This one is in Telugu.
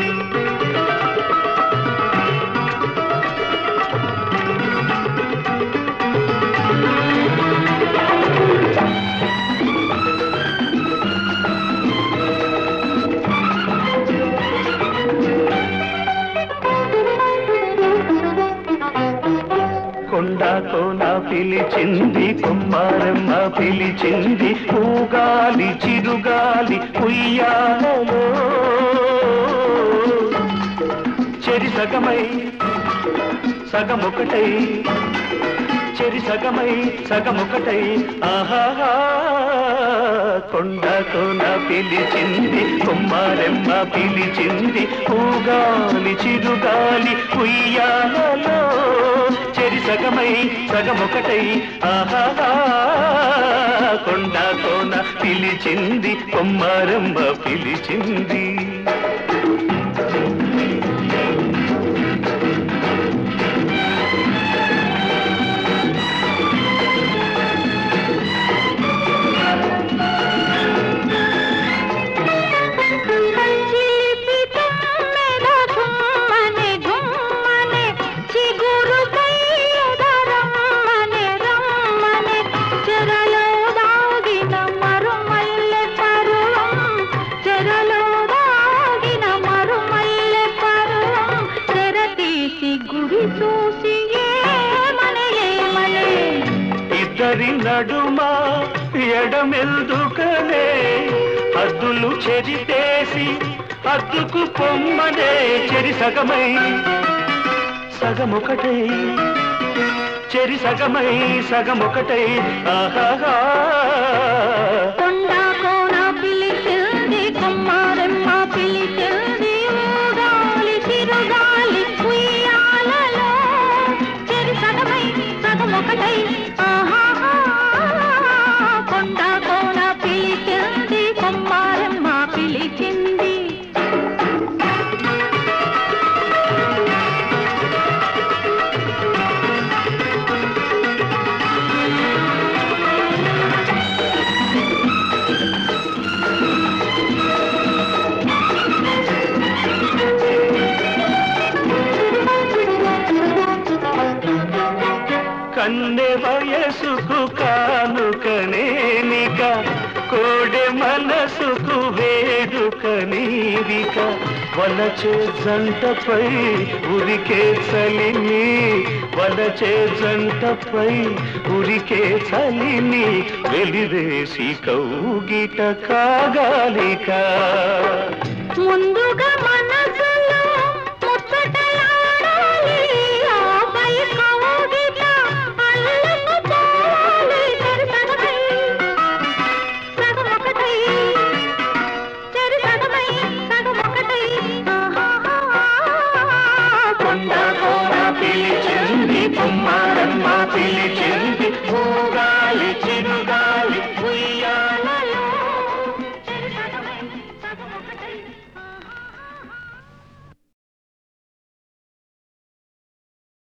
కొండ కోన పిలిచింది కుమ్మారమ్మ పిలిచింది పూగాలి చిరుగాలి ఉయ్యాలలో చెరి సగమై సగమొకటై చెరి సగమై సగమొకటై ఆహాహా కొండ కోన పిలిచింది కుమ్మారెమ్మ పిలిచింది పూగాలి చిరుగాలి ఉయ్యాలలో చెరి సగమై సగమొకటై ఆహాహా కొండ కోన పిలిచింది కుమ్మారెమ్మ పిలిచింది చిలిపి తుమ్మెద ఘుమ్మనే ఘుమ్మనే చిగురుపై ఎదరమ్మనే రమ్మనే చెరలో దాగిన మరుమల్లె పరువం చెరలో దాగిన మరుమల్లె పరువం తెర తీసి గుడి చూసి ఏమనే ఏమనే ఇద్దరి నడుమ ఎడమెల్దుకనే హద్దులు చెరితేసి హద్దుకు పొమ్మనే చెరి సగమై సగమొకటై చెరి సగమై సగమొకటై ఆహాహా కొండ కోన పిలిచింది కొమ్మారెమ్మ పిలిచింది ఊగాలి చిరుగాలి ఉయ్యాలలో చెరి సగమై సగమొకటై ఆహాహా కొండ కోన పిలిచింది కొమ్మారెమ్మ పిలిచింది కన్నె వయసుకు కానుకనేనిక కోడె మనసుకు వేడుక నీవిక వలచే జంటపై ఉరికే చలిని వలచే జంటపై ఉరికే చలిని వెలివేసి కౌగిట కాగాలిక ముందుగా